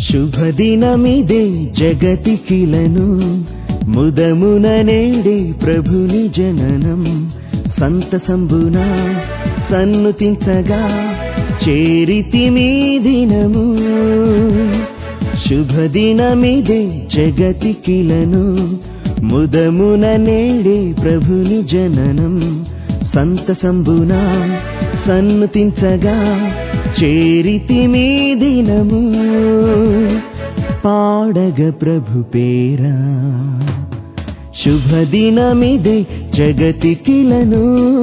శుభదినమిదే జగతికిలను ముదమున నేడే ప్రభుని జననం సంతసంబున సన్నుతించగా చేరితి మీ దినము శుభదినమిదే జగతికిలను ముదమున నేడే ప్రభుని జననం సంతసంబున సన్నుతించగా చేరితి మీ దినము పాడగ ప్రభు పేరా శుభదినమిదే జగతికిలను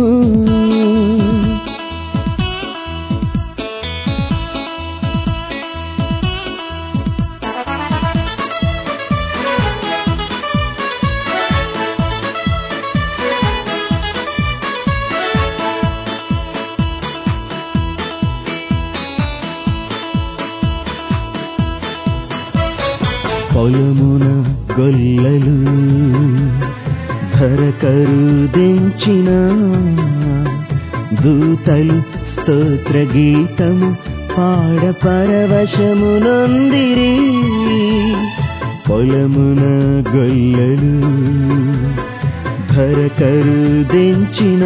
పొలమున గొల్లలు ధరకరుదెంచిన దూతలు స్తోత్ర గీతము పాడ పరవశము నొందిరి పొలమున గొల్లలు ధరకరుదెంచిన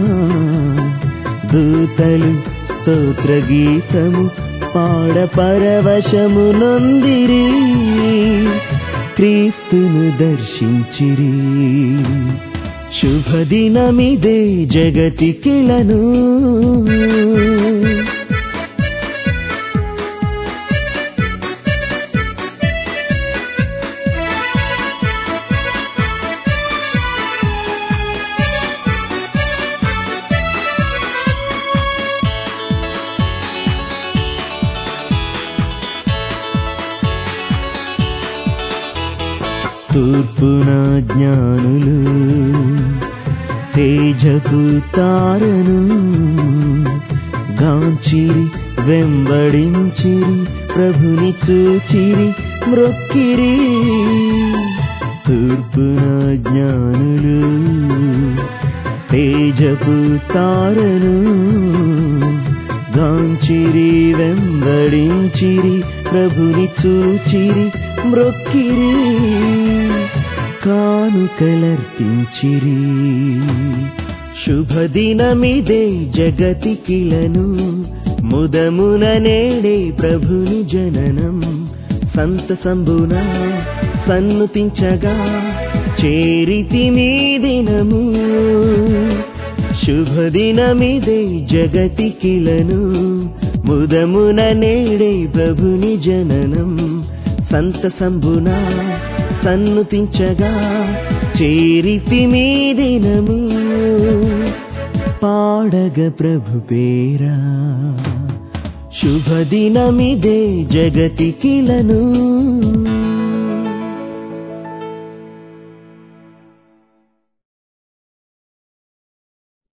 దూతలు స్తోత్ర గీతము పాడ పరవశము నొందిరి క్రీస్తును దర్శించిరి శుభదినమిదే జగతికిలను తూర్పున జ్ఞానులు తేజపు తారను గాంచిరి వెంబడించిరి ప్రభుని చూచిరి మ్రొక్కిరి తూర్పున జ్ఞానులు తేజపు తారను గాంచిరి వెంబడించిరి ప్రభుని చూచిరి మ్రొక్కిరి కానుకలర్పించిరి శుభదినమిదే జగతికిలను ముదమున నేడే ప్రభుని జననం సంతసంబున సన్నుతించగా చేరితి మీ దినము శుభదినమిదే జగతికిలను ముదమున నేడే ప్రభుని జననం సంతసంబున సన్నుతించగా చేరితి మీ దినము పాడగ ప్రభు పేరా శుభదినమిదే జగతికిలను